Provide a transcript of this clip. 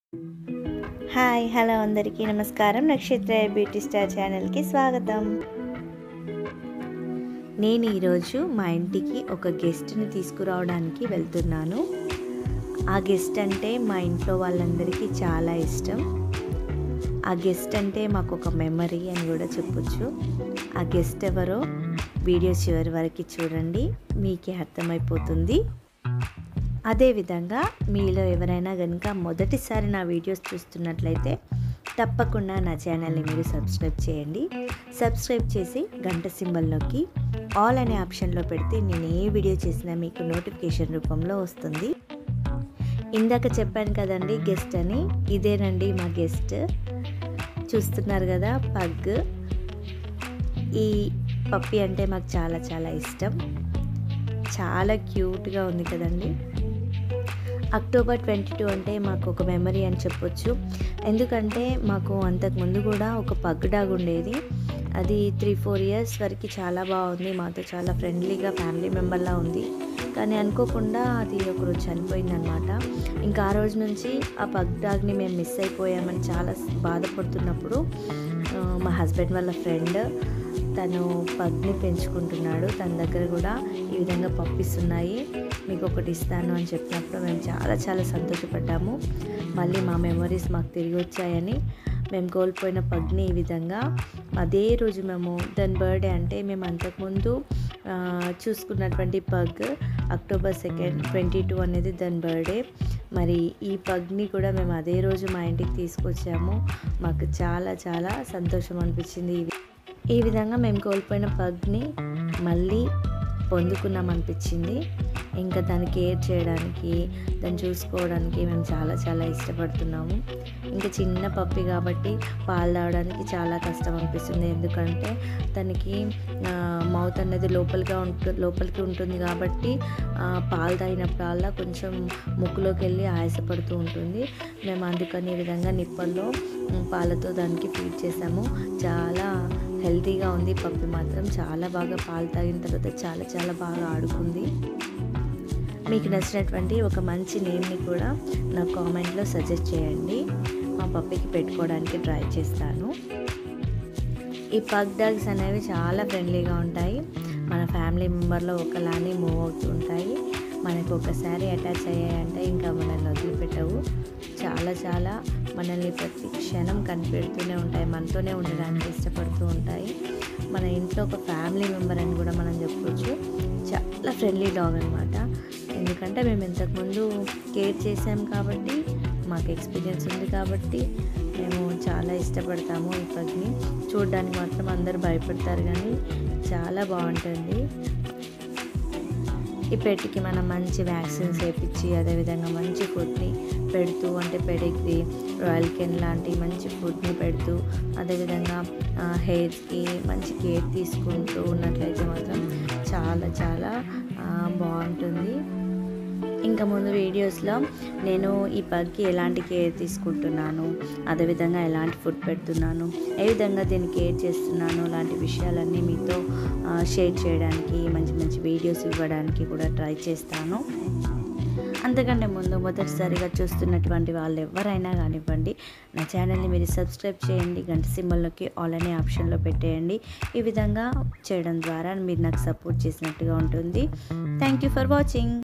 hi hello అందరికీ నమస్కారం నక్షత్ర బ్యూటీ స్టార్ ఛానల్కి స్వాగతం నేను ఈరోజు మా ఇంటికి ఒక గెస్ట్ని తీసుకురావడానికి వెళ్తున్నాను ఆ గెస్ట్ అంటే మా ఇంట్లో వాళ్ళందరికీ చాలా ఇష్టం ఆ గెస్ట్ అంటే మాకు ఒక మెమరీ అని కూడా చెప్పొచ్చు ఆ గెస్ట్ ఎవరో వీడియో చివరి వరకు చూడండి మీకే అర్థమైపోతుంది అదేవిధంగా మీలో ఎవరైనా కనుక మొదటిసారి నా వీడియోస్ చూస్తున్నట్లయితే తప్పకుండా నా ఛానల్ని మీరు సబ్స్క్రైబ్ చేయండి సబ్స్క్రైబ్ చేసి గంట సింబల్లోకి ఆల్ అనే ఆప్షన్లో పెడితే నేను ఏ వీడియో చేసినా మీకు నోటిఫికేషన్ రూపంలో వస్తుంది ఇందాక చెప్పాను కదండి గెస్ట్ అని ఇదేనండి మా గెస్ట్ చూస్తున్నారు కదా పగ్ ఈ పప్పి అంటే మాకు చాలా చాలా ఇష్టం చాలా క్యూట్గా ఉంది కదండి అక్టోబర్ ట్వంటీ టూ అంటే మాకు ఒక మెమరీ అని చెప్పొచ్చు ఎందుకంటే మాకు అంతకుముందు కూడా ఒక పగ్ డాగ్ ఉండేది అది త్రీ ఫోర్ ఇయర్స్ వరకు చాలా బాగుంది మాతో చాలా ఫ్రెండ్లీగా ఫ్యామిలీ మెంబర్లా ఉంది కానీ అనుకోకుండా అది ఒకరోజు చనిపోయిందనమాట ఇంకా ఆ రోజు నుంచి ఆ పగ్ డాగ్ని మేము మిస్ అయిపోయామని చాలా బాధపడుతున్నప్పుడు ఆ, మా హస్బెండ్ వాళ్ళ ఫ్రెండ్ తను పగ్ని పెంచుకుంటున్నాడు తన దగ్గర కూడా ఈ విధంగా పప్పిస్తున్నాయి మీకు ఒకటి ఇస్తాను అని చెప్పినప్పుడు మేము చాలా చాలా సంతోషపడ్డాము మళ్ళీ మా మెమరీస్ మాకు తిరిగి వచ్చాయని మేము కోల్పోయిన పగ్ని ఈ విధంగా అదే రోజు మేము దాని బర్త్డే అంటే మేము అంతకుముందు ఆ, చూసుకున్నటువంటి pug October second twenty two అనేది దాని బర్త్డే మరి ఈ పగ్ని కూడా మేము అదే రోజు మా ఇంటికి తీసుకొచ్చాము మాకు చాలా చాలా సంతోషం అనిపించింది ఈ వి- ఈ విధంగా మేము కోల్పోయిన పగ్ని మళ్ళీ పొందుకున్నాం అనిపించింది ఇంకా దాన్ని కేర్ చేయడానికి దాన్ని చూసుకోవడానికి మేము చాలా చాలా ఇష్టపడుతున్నాము ఇంకా చిన్న పప్పి కాబట్టి పాలు తాగడానికి చాలా కష్టం అనిపిస్తుంది ఎందుకంటే తనకి మౌత్ అనేది లోపలిగా ఉంటు లోపలికి ఉంటుంది కాబట్టి ఆ, పాలు తాగినప్పుడల్లా కొంచెం ముక్కులోకి వెళ్ళి ఆయాసపడుతూ ఉంటుంది మేము అందుకని ఈ విధంగా నిప్పల్లో ఉమ్, పాలతో దానికి ఫీడ్ చేసాము చాలా హెల్తీగా ఉంది పప్పి మాత్రం చాలా బాగా పాలు తాగిన తర్వాత చాలా చాలా బాగా ఆడుకుంది మీకు నచ్చినటువంటి ఒక మంచి నేమ్ని కూడా నా కామెంట్లో సజెస్ట్ చేయండి మా పప్పికి పెట్టుకోవడానికి ట్రై చేస్తాను ఈ పగ్ డాగ్స్ అనేవి చాలా ఫ్రెండ్లీగా ఉంటాయి మన ఫ్యామిలీ మెంబర్లో ఒకలానే మూవ్ అవుతూ ఉంటాయి మనకు ఒకసారి అటాచ్ అయ్యాయంటే ఇంకా మనల్ని వదిలిపెట్టవు చాలా చాలా మనల్ని ప్రతి క్షణం కనిపెడుతూనే ఉంటాయి మనతోనే ఉండడానికి ఇష్టపడుతూ ఉంటాయి మన ఇంట్లో ఒక ఫ్యామిలీ మెంబర్ అని కూడా మనం చెప్పొచ్చు చాలా ఫ్రెండ్లీ డాగ్ అనమాట ఎందుకంటే మేము ఇంతకుముందు కేర్ చేసాం కాబట్టి మాకు ఎక్స్పీరియన్స్ ఉంది కాబట్టి మేము చాలా ఇష్టపడతాము ఈ పగ్ని చూడడానికి మాత్రం అందరు భయపడతారు కానీ చాలా బాగుంటుంది ఈ పెట్టుకి మనం మంచి వ్యాక్సిన్స్ వేయించి అదేవిధంగా మంచి ఫుడ్ని పెడుతూ అంటే పెడిగ్రీ రాయల్ కెన్ లాంటి మంచి ఫుడ్ని పెడుతూ అదేవిధంగా హెయిర్స్కి మంచి కేర్ తీసుకుంటూ ఉన్నట్లయితే మాత్రం చాలా చాలా ఆ, బాగుంటుంది ఇంకా ముందు వీడియోస్లో నేను ఈ పగ్కి ఎలాంటి కేర్ తీసుకుంటున్నాను అదేవిధంగా ఎలాంటి ఫుడ్ పెడుతున్నాను ఏ విధంగా దీన్ని కేర్ చేస్తున్నాను లాంటి విషయాలన్నీ మీతో ఆ, షేర్ చేయడానికి మంచి మంచి వీడియోస్ ఇవ్వడానికి కూడా ట్రై చేస్తాను అంతకంటే ముందు మొదటిసారిగా చూస్తున్నటువంటి వాళ్ళు ఎవరైనా కానివ్వండి నా ఛానల్ని మీరు సబ్స్క్రైబ్ చేయండి గంట సింబల్లోకి ఆల్ అనే ఆప్షన్లో పెట్టేయండి ఈ విధంగా చేయడం ద్వారా మీరు నాకు సపోర్ట్ చేసినట్టుగా ఉంటుంది థ్యాంక్ యూ ఫర్ వాచింగ్